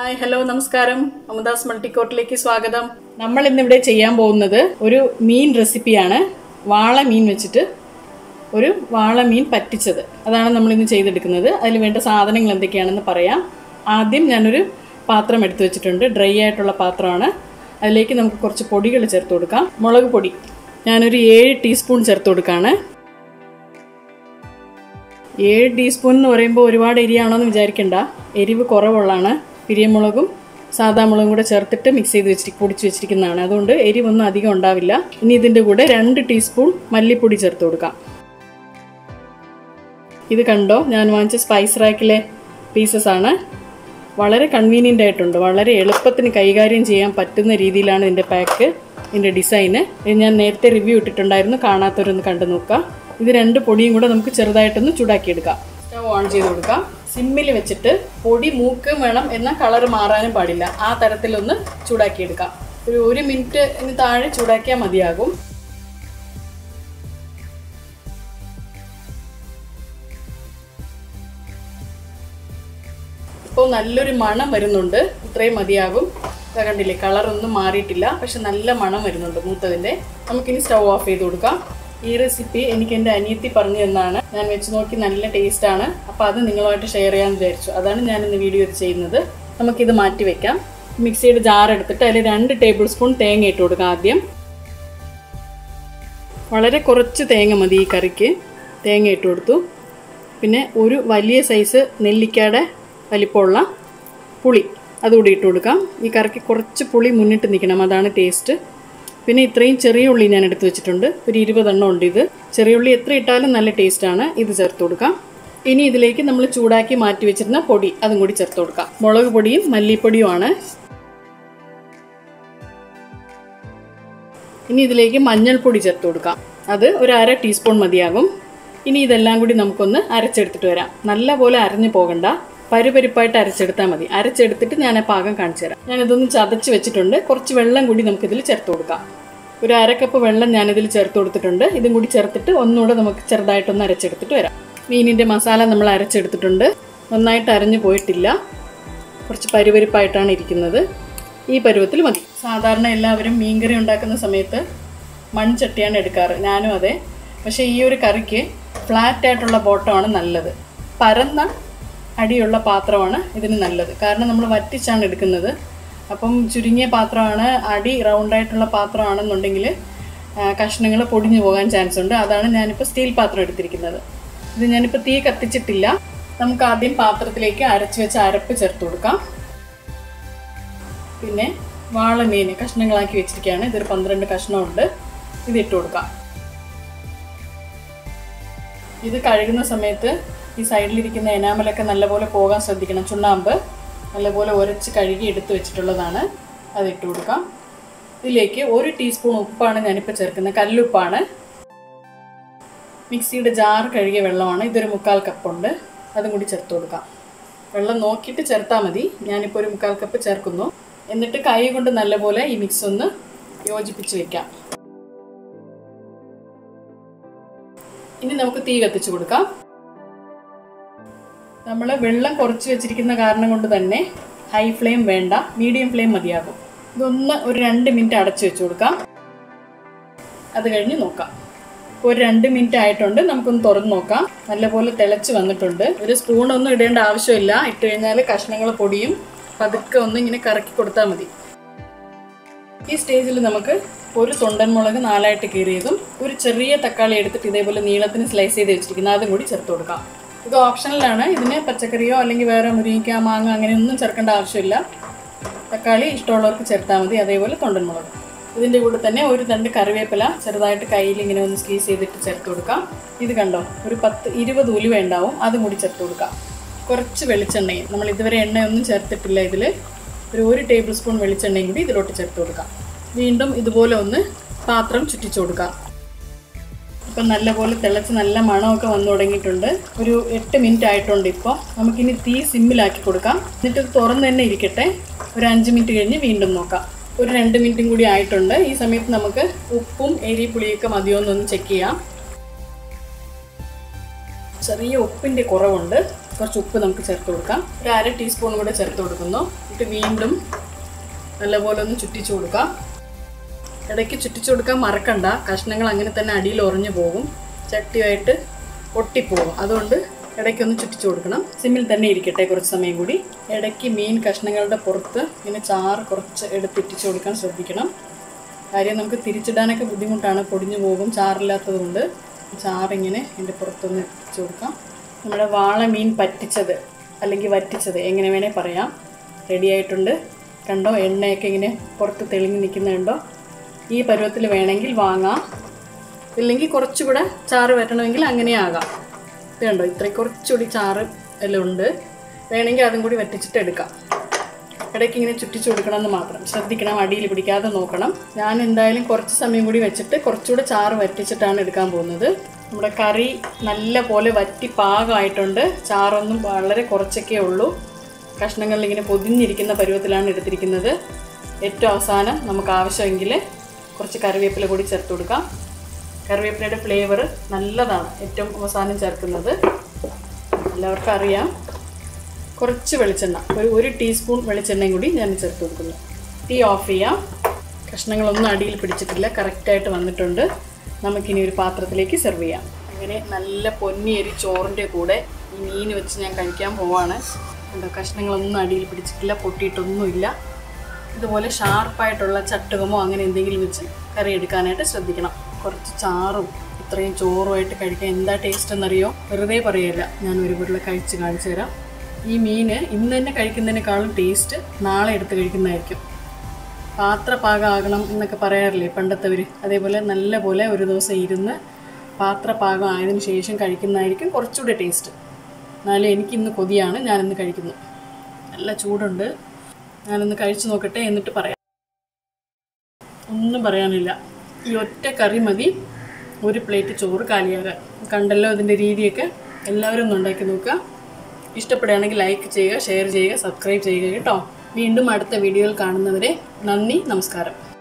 hi hello നമസ്കാരം അമദാസ് മൾട്ടിക്കോട്ടിലേക്ക് സ്വാഗതം നമ്മൾ ഇന്നിവിടെ ചെയ്യാൻ പോകുന്നത് ഒരു മീൻ റെസിപ്പിയാണ് വാള മീൻ വെച്ചിട്ട് ഒരു വാള മീൻ പറ്റിച്ചത് അതാണ് നമ്മൾ ഇന്ന് ചെയ്തെടുക്കുന്നത് അതിൽ വേണ്ട സാധനങ്ങൾ എന്തൊക്കെയാണെന്ന് പറയാം ആദ്യം ഞാനൊരു പാത്രം എടുത്തു വെച്ചിട്ടുണ്ട് ഡ്രൈ ആയിട്ടുള്ള പാത്രമാണ് അതിലേക്ക് നമുക്ക് കുറച്ച് പൊടികൾ ചേർത്ത് കൊടുക്കാം മുളക് പൊടി ഞാനൊരു ഏഴ് ടീസ്പൂൺ ചേർത്ത് കൊടുക്കുകയാണ് ഏഴ് ടീസ്പൂൺ എന്ന് പറയുമ്പോൾ ഒരുപാട് എരിയാണോ എന്ന് വിചാരിക്കണ്ട എരിവ് കുറവുള്ളതാണ് പിരിയമുളകും സാദാ മുളകും കൂടെ ചേർത്തിട്ട് മിക്സ് ചെയ്ത് വെച്ചിട്ട് പൊടിച്ച് വെച്ചിരിക്കുന്നതാണ് അതുകൊണ്ട് എരിവൊന്നും അധികം ഉണ്ടാവില്ല ഇനി ഇതിൻ്റെ കൂടെ രണ്ട് ടീസ്പൂൺ മല്ലിപ്പൊടി ചേർത്ത് കൊടുക്കാം ഇത് കണ്ടോ ഞാൻ വാങ്ങിച്ച സ്പൈസ് റാക്കിലെ പീസസ് ആണ് വളരെ കൺവീനിയൻ്റ് ആയിട്ടുണ്ട് വളരെ എളുപ്പത്തിന് കൈകാര്യം ചെയ്യാൻ പറ്റുന്ന രീതിയിലാണ് ഇതിൻ്റെ പാക്ക് ഇതിൻ്റെ ഡിസൈന് ഇത് ഞാൻ നേരത്തെ റിവ്യൂ ഇട്ടിട്ടുണ്ടായിരുന്നു കാണാത്തവരൊന്ന് കണ്ടു നോക്കുക ഇത് രണ്ട് പൊടിയും കൂടെ നമുക്ക് ചെറുതായിട്ടൊന്ന് ചൂടാക്കിയെടുക്കാം സ്റ്റവ് ഓൺ ചെയ്ത് കൊടുക്കാം സിമ്മിൽ വെച്ചിട്ട് പൊടി മൂക്ക് വേണം എന്നാൽ കളർ മാറാനും പാടില്ല ആ തരത്തിലൊന്ന് ചൂടാക്കിയെടുക്കാം ഒരു ഒരു മിനിറ്റ് താഴെ ചൂടാക്കിയാൽ മതിയാകും ഇപ്പോൾ നല്ലൊരു മണം വരുന്നുണ്ട് ഇത്രയും മതിയാകും ഇതാ കണ്ടില്ലേ കളറൊന്നും മാറിയിട്ടില്ല പക്ഷെ നല്ല മണം വരുന്നുണ്ട് മൂത്തതിൻ്റെ നമുക്കിനി സ്റ്റൗ ഓഫ് ചെയ്ത് കൊടുക്കാം ഈ റെസിപ്പി എനിക്ക് എൻ്റെ അനിയത്തി പറഞ്ഞു തന്നാണ് ഞാൻ വെച്ച് നോക്കി നല്ല ടേസ്റ്റാണ് അപ്പോൾ അത് നിങ്ങളുമായിട്ട് ഷെയർ ചെയ്യാമെന്ന് വിചാരിച്ചു അതാണ് ഞാൻ ഇന്ന് വീഡിയോ ചെയ്യുന്നത് നമുക്കിത് മാറ്റി വെക്കാം മിക്സിയുടെ ജാർ എടുത്തിട്ട് അതിൽ രണ്ട് ടേബിൾ സ്പൂൺ തേങ്ങ ഇട്ട് കൊടുക്കാം ആദ്യം വളരെ കുറച്ച് തേങ്ങ മതി ഈ കറിക്ക് തേങ്ങ ഇട്ട് കൊടുത്തു പിന്നെ ഒരു വലിയ സൈസ് നെല്ലിക്കയുടെ വലിപ്പമുള്ള പുളി അതുകൂടി ഇട്ട് കൊടുക്കാം ഈ കറിക്ക് കുറച്ച് പുളി മുന്നിട്ട് നിൽക്കണം അതാണ് ടേസ്റ്റ് പിന്നെ ഇത്രയും ചെറിയ ഉള്ളി ഞാൻ എടുത്തു വെച്ചിട്ടുണ്ട് ഒരു ഇരുപതെണ്ണം ഉണ്ട് ഇത് ചെറിയ ഉള്ളി എത്ര ഇട്ടാലും നല്ല ടേസ്റ്റാണ് ഇത് ചേർത്ത് കൊടുക്കാം ഇനി ഇതിലേക്ക് നമ്മൾ ചൂടാക്കി മാറ്റി വെച്ചിരുന്ന പൊടി അതും കൂടി ചേർത്ത് കൊടുക്കാം മുളക് പൊടിയും മല്ലിപ്പൊടിയുമാണ് ഇനി ഇതിലേക്ക് മഞ്ഞൾപ്പൊടി ചേർത്ത് കൊടുക്കാം അത് ഒരു അര ടീസ്പൂൺ മതിയാകും ഇനി ഇതെല്ലാം കൂടി നമുക്കൊന്ന് അരച്ചെടുത്തിട്ട് വരാം നല്ല പോലെ അരഞ്ഞു പോകണ്ട പരുപരിപ്പായിട്ട് അരച്ചെടുത്താൽ മതി അരച്ചെടുത്തിട്ട് ഞാൻ ആ പാകം കാണിച്ചു തരാം ഞാനിതൊന്ന് ചതച്ച് വെച്ചിട്ടുണ്ട് കുറച്ച് വെള്ളം കൂടി നമുക്കിതിൽ ചേർത്ത് കൊടുക്കാം ഒരു അര കപ്പ് വെള്ളം ഞാനിതിൽ ചേർത്ത് കൊടുത്തിട്ടുണ്ട് ഇതും കൂടി ചേർത്തിട്ട് ഒന്നുകൂടെ നമുക്ക് ചെറുതായിട്ടൊന്ന് അരച്ചെടുത്തിട്ട് വരാം മീനിൻ്റെ മസാല നമ്മൾ അരച്ചെടുത്തിട്ടുണ്ട് നന്നായിട്ട് അരഞ്ഞു പോയിട്ടില്ല കുറച്ച് പരുപരിപ്പായിട്ടാണ് ഇരിക്കുന്നത് ഈ പരുവത്തിൽ മതി സാധാരണ എല്ലാവരും മീൻകറി ഉണ്ടാക്കുന്ന സമയത്ത് മൺചട്ടിയാണ് എടുക്കാറ് ഞാനും അതെ പക്ഷേ ഈ ഒരു കറിക്ക് ഫ്ലാറ്റ് ആയിട്ടുള്ള ബോട്ടമാണ് നല്ലത് പരന്ന അടിയുള്ള പാത്രമാണ് ഇതിന് നല്ലത് കാരണം നമ്മൾ വറ്റിച്ചാണ് എടുക്കുന്നത് അപ്പം ചുരുങ്ങിയ പാത്രമാണ് അടി റൗണ്ടായിട്ടുള്ള പാത്രമാണെന്നുണ്ടെങ്കിൽ കഷ്ണങ്ങൾ പൊടിഞ്ഞു പോകാൻ ചാൻസ് ഉണ്ട് അതാണ് ഞാനിപ്പോൾ സ്റ്റീൽ പാത്രം എടുത്തിരിക്കുന്നത് ഇത് ഞാനിപ്പോൾ തീ കത്തിച്ചിട്ടില്ല നമുക്ക് ആദ്യം പാത്രത്തിലേക്ക് അരച്ച് വെച്ച അരപ്പ് ചേർത്ത് കൊടുക്കാം പിന്നെ വാളമീൻ കഷ്ണങ്ങളാക്കി വെച്ചിരിക്കുകയാണ് ഇതൊരു പന്ത്രണ്ട് കഷ്ണമുണ്ട് ഇത് ഇട്ട് കൊടുക്കാം ഇത് കഴുകുന്ന സമയത്ത് ഈ സൈഡിലിരിക്കുന്ന എനാമലൊക്കെ നല്ലപോലെ പോകാൻ ശ്രദ്ധിക്കണം ചുണ്ണാമ്പ് നല്ലപോലെ ഉരച്ച് കഴുകി എടുത്ത് വെച്ചിട്ടുള്ളതാണ് അത് ഇട്ട് കൊടുക്കാം ഇതിലേക്ക് ഒരു ടീസ്പൂൺ ഉപ്പാണ് ഞാനിപ്പോൾ ചേർക്കുന്നത് കല്ലുപ്പാണ് മിക്സിയുടെ ജാർ കഴുകിയ വെള്ളമാണ് ഇതൊരു മുക്കാൽ കപ്പുണ്ട് അതും കൂടി ചേർത്ത് കൊടുക്കാം വെള്ളം നോക്കിയിട്ട് ചേർത്താൽ മതി ഞാനിപ്പോൾ ഒരു മുക്കാൽ കപ്പ് ചേർക്കുന്നു എന്നിട്ട് കൈ കൊണ്ട് നല്ലപോലെ ഈ മിക്സ് ഒന്ന് യോജിപ്പിച്ച് വെക്കാം ഇനി നമുക്ക് തീ കത്തിച്ചു കൊടുക്കാം നമ്മൾ വെള്ളം കുറച്ച് വെച്ചിരിക്കുന്ന കാരണം കൊണ്ട് തന്നെ ഹൈ ഫ്ലെയിം വേണ്ട മീഡിയം ഫ്ലെയിം മതിയാകും ഇതൊന്ന് ഒരു രണ്ട് മിനിറ്റ് അടച്ചു വെച്ച് കൊടുക്കാം അത് കഴിഞ്ഞ് നോക്കാം ഒരു രണ്ട് മിനിറ്റ് ആയിട്ടുണ്ട് നമുക്കൊന്ന് തുറന്ന് നോക്കാം നല്ലപോലെ തിളച്ച് വന്നിട്ടുണ്ട് ഒരു സ്പൂണൊന്നും ഇടേണ്ട ആവശ്യമില്ല ഇട്ട് കഴിഞ്ഞാൽ കഷ്ണങ്ങൾ പൊടിയും പതുക്കെ ഒന്ന് ഇങ്ങനെ കറക്കി കൊടുത്താൽ മതി ഈ സ്റ്റേജിൽ നമുക്ക് ഒരു തൊണ്ടൻ മുളക് നാലായിട്ട് കീറിയതും ഒരു ചെറിയ തക്കാളി എടുത്തിട്ട് ഇതേപോലെ നീളത്തിന് സ്ലൈസ് ചെയ്ത് വെച്ചിരിക്കുന്നത് അതും കൂടി ചേർത്ത് കൊടുക്കാം ഇത് ഓപ്ഷണലാണ് ഇതിന് പച്ചക്കറിയോ അല്ലെങ്കിൽ വേറെ മുരിങ്ങയ്ക്ക മാങ്ങ അങ്ങനെയൊന്നും ചേർക്കേണ്ട ആവശ്യമില്ല തക്കാളി ഇഷ്ടമുള്ളവർക്ക് ചേർത്താൽ മതി അതേപോലെ തൊണ്ടൻ മുളക് ഇതിൻ്റെ കൂടെ തന്നെ ഒരു തണ്ട് കറിവേപ്പില ചെറുതായിട്ട് കയ്യിൽ ഇങ്ങനെ ഒന്ന് സ്ക്വീസ് ചെയ്തിട്ട് ചേർത്ത് കൊടുക്കാം ഇത് കണ്ടോ ഒരു പത്ത് ഇരുപത് ഉലുവ ഉണ്ടാവും അതും കൂടി ചേർത്ത് കൊടുക്കാം കുറച്ച് വെളിച്ചെണ്ണയും നമ്മൾ ഇതുവരെ എണ്ണയൊന്നും ചേർത്തിട്ടില്ല ഇതിൽ ഒരു ഒരു ടേബിൾ സ്പൂൺ വെളിച്ചെണ്ണയും കൂടി ഇതിലോട്ട് ചേർത്ത് കൊടുക്കാം വീണ്ടും ഇതുപോലെ ഒന്ന് പാത്രം ചുറ്റിച്ചു കൊടുക്കാം ഇപ്പം നല്ലപോലെ തിളച്ച് നല്ല മണമൊക്കെ വന്നു തുടങ്ങിയിട്ടുണ്ട് ഒരു എട്ട് മിനിറ്റ് ആയിട്ടുണ്ട് ഇപ്പോൾ നമുക്കിനി തീ സിമ്മിലാക്കി കൊടുക്കാം എന്നിട്ട് ഇത് തുറന്ന് തന്നെ ഇരിക്കട്ടെ ഒരു അഞ്ച് മിനിറ്റ് കഴിഞ്ഞ് വീണ്ടും നോക്കാം ഒരു രണ്ട് മിനിറ്റും കൂടി ആയിട്ടുണ്ട് ഈ സമയത്ത് നമുക്ക് ഉപ്പും എരി പുളിയൊക്കെ മതിയോ എന്നൊന്ന് ചെക്ക് ചെയ്യാം ചെറിയ ഉപ്പിൻ്റെ കുറവുണ്ട് കുറച്ച് ഉപ്പ് നമുക്ക് ചേർത്ത് കൊടുക്കാം ഒരു അര ടീസ്പൂൺ കൂടെ ചേർത്ത് കൊടുക്കുന്നു എന്നിട്ട് വീണ്ടും നല്ലപോലെ ഒന്ന് ചുറ്റിച്ചു കൊടുക്കാം ഇടയ്ക്ക് ചുറ്റിച്ചു കൊടുക്കാൻ മറക്കണ്ട കഷ്ണങ്ങൾ അങ്ങനെ തന്നെ അടിയിൽ ഉറഞ്ഞു പോകും ചട്ടിയായിട്ട് ഒട്ടിപ്പോകും അതുകൊണ്ട് ഇടയ്ക്കൊന്ന് ചുറ്റിച്ചു കൊടുക്കണം സിമ്മിൽ തന്നെ ഇരിക്കട്ടെ കുറച്ച് സമയം കൂടി ഇടയ്ക്ക് മീൻ കഷ്ണങ്ങളുടെ പുറത്ത് ഇങ്ങനെ ചാറ് കുറച്ച് എടുത്തിട്ടിച്ചു കൊടുക്കാൻ ശ്രദ്ധിക്കണം കാര്യം നമുക്ക് തിരിച്ചിടാനൊക്കെ ബുദ്ധിമുട്ടാണ് പൊടിഞ്ഞു പോകും ചാറില്ലാത്തതുകൊണ്ട് ചാറിങ്ങനെ ഇതിൻ്റെ പുറത്തൊന്ന് ഇട്ടിച്ചു കൊടുക്കാം നമ്മുടെ വാള മീൻ പറ്റിച്ചത് അല്ലെങ്കിൽ വറ്റിച്ചത് എങ്ങനെ വേണേൽ പറയാം റെഡി ആയിട്ടുണ്ട് കണ്ടോ എണ്ണയൊക്കെ ഇങ്ങനെ പുറത്ത് തെളിഞ്ഞ് നിൽക്കുന്നുണ്ടോ ഈ പരുവത്തിൽ വേണമെങ്കിൽ വാങ്ങാം ഇല്ലെങ്കിൽ കുറച്ചുകൂടെ ചാറ് വരണമെങ്കിൽ അങ്ങനെ ആകാം ഇത് കണ്ടോ ഇത്ര കുറച്ചുകൂടി ചാറ് എല്ലാം ഉണ്ട് വേണമെങ്കിൽ അതും കൂടി വറ്റിച്ചിട്ട് എടുക്കാം ഇടയ്ക്ക് ഇങ്ങനെ ചുറ്റിച്ചു കൊടുക്കണമെന്ന് മാത്രം ശ്രദ്ധിക്കണം അടിയിൽ പിടിക്കാതെ നോക്കണം ഞാൻ എന്തായാലും കുറച്ച് സമയം കൂടി വെച്ചിട്ട് കുറച്ചുകൂടെ ചാറ് വറ്റിച്ചിട്ടാണ് എടുക്കാൻ പോകുന്നത് നമ്മുടെ കറി നല്ല പോലെ വറ്റി പാകമായിട്ടുണ്ട് ചാറൊന്നും വളരെ കുറച്ചൊക്കെ ഉള്ളൂ കഷ്ണങ്ങളിൽ ഇങ്ങനെ പൊതിഞ്ഞിരിക്കുന്ന പരുവത്തിലാണ് എടുത്തിരിക്കുന്നത് ഏറ്റവും അവസാനം നമുക്ക് ആവശ്യമെങ്കിൽ കുറച്ച് കറിവേപ്പില കൂടി ചേർത്ത് കൊടുക്കാം കറിവേപ്പിലയുടെ ഫ്ലേവർ നല്ലതാണ് ഏറ്റവും അവസാനം ചേർക്കുന്നത് എല്ലാവർക്കും അറിയാം കുറച്ച് വെളിച്ചെണ്ണ ഒരു ഒരു ടീസ്പൂൺ വെളിച്ചെണ്ണയും കൂടി ഞാൻ ചേർത്ത് കൊടുക്കുന്നു തീ ഓഫ് ചെയ്യാം കഷ്ണങ്ങളൊന്നും അടിയിൽ പിടിച്ചിട്ടില്ല കറക്റ്റായിട്ട് വന്നിട്ടുണ്ട് നമുക്കിനി ഒരു പാത്രത്തിലേക്ക് സെർവ് ചെയ്യാം അങ്ങനെ നല്ല പൊന്നിയരി ചോറിൻ്റെ കൂടെ ഈ മീൻ വെച്ച് ഞാൻ കഴിക്കാൻ പോവാണ് കണ്ടോ കഷ്ണങ്ങളൊന്നും അടിയിൽ പിടിച്ചിട്ടില്ല പൊട്ടിയിട്ടൊന്നുമില്ല ഇതുപോലെ ഷാർപ്പായിട്ടുള്ള ചട്ടുകമോ അങ്ങനെ എന്തെങ്കിലും വെച്ച് കറി എടുക്കാനായിട്ട് ശ്രദ്ധിക്കണം കുറച്ച് ചാറും ഇത്രയും ചോറുമായിട്ട് കഴിക്കാൻ എന്താ ടേസ്റ്റ് എന്നറിയോ വെറുതെ പറയല്ല ഞാൻ ഒരു ഉരുള കഴിച്ച് കാണിച്ചു തരാം ഈ മീന് ഇന്ന് തന്നെ കഴിക്കുന്നതിനേക്കാളും ടേസ്റ്റ് നാളെ എടുത്ത് കഴിക്കുന്നതായിരിക്കും പാത്രപാകമാകണം എന്നൊക്കെ പറയാറില്ലേ പണ്ടത്തവർ അതേപോലെ നല്ല പോലെ ഒരു ദിവസം ഇരുന്ന് പാത്രപാകം ആയതിനു ശേഷം കഴിക്കുന്നതായിരിക്കും കുറച്ചുകൂടെ ടേസ്റ്റ് എന്നാലും എനിക്കിന്ന് കൊതിയാണ് ഞാനിന്ന് കഴിക്കുന്നു നല്ല ചൂടുണ്ട് ഞാനൊന്ന് കഴിച്ചു നോക്കട്ടെ എന്നിട്ട് പറയാം ഒന്നും പറയാനില്ല ഈ ഒറ്റ കറി മതി ഒരു പ്ലേറ്റ് ചോറ് കാലിയാകാൻ കണ്ടല്ലോ ഇതിൻ്റെ രീതിയൊക്കെ എല്ലാവരും ഒന്ന് ഉണ്ടാക്കി നോക്കുക ഇഷ്ടപ്പെടുകയാണെങ്കിൽ ലൈക്ക് ചെയ്യുക ഷെയർ ചെയ്യുക സബ്സ്ക്രൈബ് ചെയ്യുക കേട്ടോ വീണ്ടും അടുത്ത വീഡിയോയിൽ കാണുന്നവരെ നന്ദി നമസ്കാരം